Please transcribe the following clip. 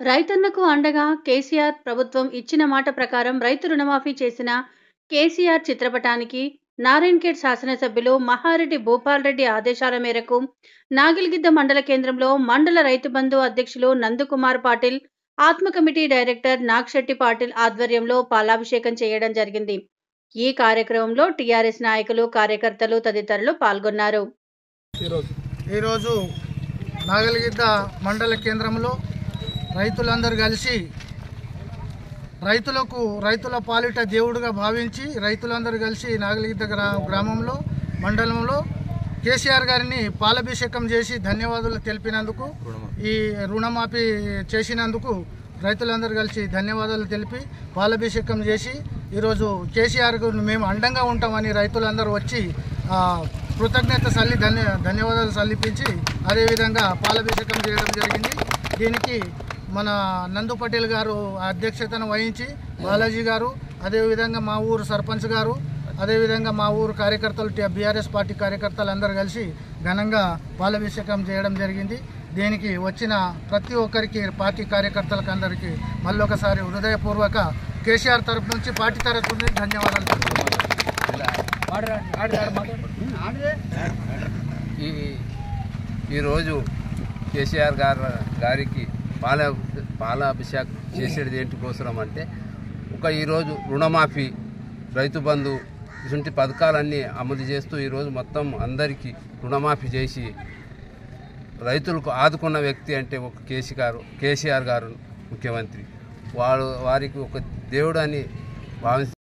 రైతన్నకు అండగా కేసీఆర్ ప్రభుత్వం ఇచ్చిన మాట ప్రకారం రైతు రుణమాఫీ చేసిన కేసీఆర్ చిత్రపటానికి నారాయణఖేడ్ శాసనసభ్యులు మహారెడ్డి భూపాల్ రెడ్డి ఆదేశాల మేరకు నాగిల్గిద్ద మండల కేంద్రంలో మండల రైతు బంధు అధ్యక్షులు నందకుమార్ పాటిల్ ఆత్మ కమిటీ డైరెక్టర్ నాగ్శెట్టి పాటిల్ ఆధ్వర్యంలో పాలాభిషేకం చేయడం జరిగింది ఈ కార్యక్రమంలో టీఆర్ఎస్ నాయకులు కార్యకర్తలు తదితరులు పాల్గొన్నారు ఈరోజు నాగలిగిద్ద మండల కేంద్రంలో రైతులందరూ కలిసి రైతులకు రైతుల పాలిట దేవుడుగా భావించి రైతులందరూ కలిసి నాగలిగిద్ద గ్రా గ్రామంలో మండలంలో కేసీఆర్ గారిని పాలాభిషేకం చేసి ధన్యవాదాలు తెలిపినందుకు ఈ రుణమాఫీ చేసినందుకు రైతులందరూ కలిసి ధన్యవాదాలు తెలిపి పాలాభిషేకం చేసి ఈరోజు కేసీఆర్కు మేము అండంగా ఉంటామని రైతులందరూ వచ్చి ఆ, కృతజ్ఞత సల్లి ధన్య ధన్యవాదాలు సల్లిపించి అదేవిధంగా పాలాభిషేకం చేయడం జరిగింది దీనికి మన నందు పటేల్ గారు అధ్యక్షతను వహించి బాలాజీ గారు అదేవిధంగా మా ఊరు సర్పంచ్ గారు అదేవిధంగా మా ఊరు కార్యకర్తలు బీఆర్ఎస్ పార్టీ కార్యకర్తలు అందరూ కలిసి ఘనంగా పాలాభిషేకం చేయడం జరిగింది దీనికి వచ్చిన ప్రతి ఒక్కరికి పార్టీ కార్యకర్తలకు అందరికీ మళ్ళొకసారి హృదయపూర్వక కేసీఆర్ తరపు నుంచి పార్టీ తరపు నుంచి ధన్యవాదాలు తెలుపుతున్నాను. ఈ ఈరోజు కేసీఆర్ గారు గారికి పాల పాలాభిషేకం చేసేది ఏంటి కోసరం అంటే ఒక ఈరోజు రుణమాఫీ రైతు బంధు ఇటువంటి పథకాలన్నీ అమలు చేస్తూ ఈరోజు మొత్తం అందరికీ రుణమాఫీ చేసి రైతులకు ఆదుకున్న వ్యక్తి అంటే ఒక కేసీ గారు కేసీఆర్ గారు ముఖ్యమంత్రి వాడు వారికి ఒక దేవుడు అని భావిస్తూ